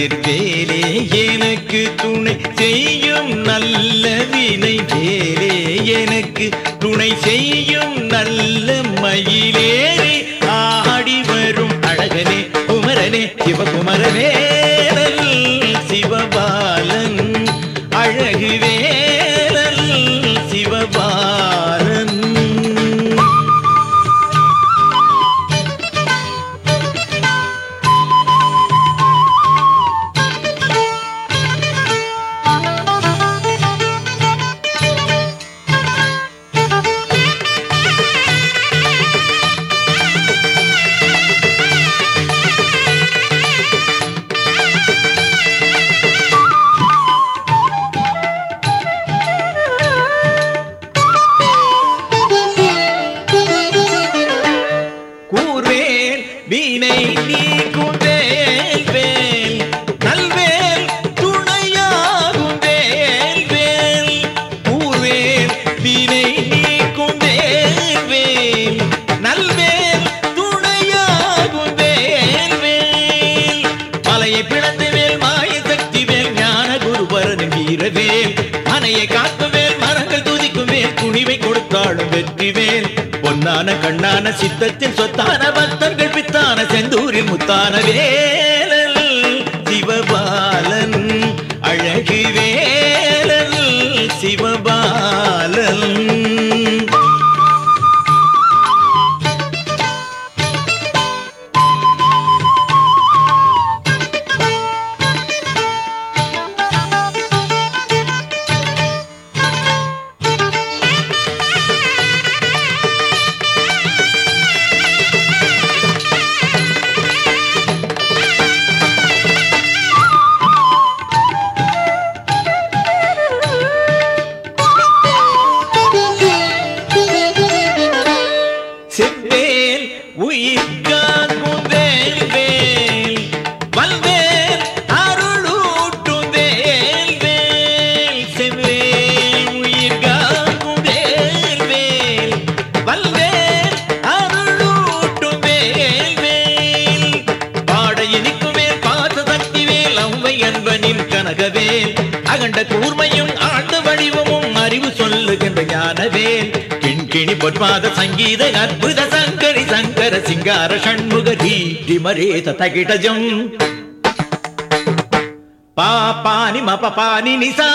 கதிர்வேலே எனக்கு துணை செய்யும் நல்ல வினை வேலே எனக்கு துணை செய்யும் நல்ல மயிலேறி ஆடி வரும் அழகனே குமரனே சிவகுமரனே சிவபாலன் அழகு வேலன் சிவபாலன் கூர்வேல் வீணை நீ குண்டேல் வேல் நல்வேல் துணையாகும் வேல் வேல் கூர்வேல் வீணை நீ குண்டேல் வேல் நல்வேல் துணையாகும் வேல் வேல் மலையை பிளந்து வேல் மாய சக்தி வேல் ஞான குருபரன் வீரவேல் மனையை காக்கும் வேல் மரங்கள் துதிக்கும் வேல் துணிவை கொடுத்தாடும் வெற்றி வேல் பொன்னான கண்ணான சித்தத்தின் சொத்தான பக்தர்கள் பித்தான செந்தூரில் முத்தான வேலல் சிவபாலன் அழகு வேலல் சிவபாலன் செவ்வேல் உயிர் காக்கும் வேல் வேல் வல்வேல் அருளூட்டும் வேல் வேல் செவ்வேல் உயிர் காக்கும் வேல் வேல் வல்வேல் அருளூட்டும் வேல் வேல் பாட இனிக்கும் வேல் பாத சக்தி வேல் அவ்வை அன்பனின் கனகவேல் அகண்ட கூர்மையும் ஆண்டு வடிவமும் அறிவு சொல்லுகின்ற ஞானவேல் கிண்கிணி பொற்பாத சங்கீத அற்புத சங்கரி சங்கர சிங்கார ஷண்முக தீட்டி மரேத தகிடஜம் பாப்பானி மபானி நிசா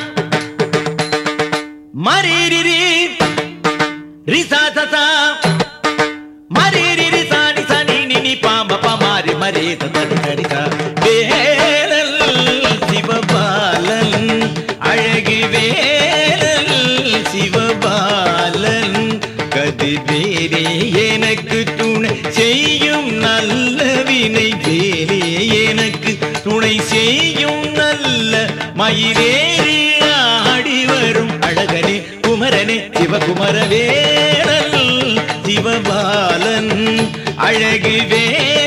மரிரிரி ரிசா சசா மரிரிரி சாணி சனி நினி பாம பமாரி மரேத தடிதடிசா வேலல் சிவபாலன் அழகு வேலல் சிவபாலன் கதிர்வேரே எனக்கு துணை செய்யும் நல்ல வினை வேலே எனக்கு துணை செய்யும் நல்ல மயிலேறி ஆடி வரும் அழகனே குமரனே சிவகுமர வேலன் சிவபாலன் அழகு வே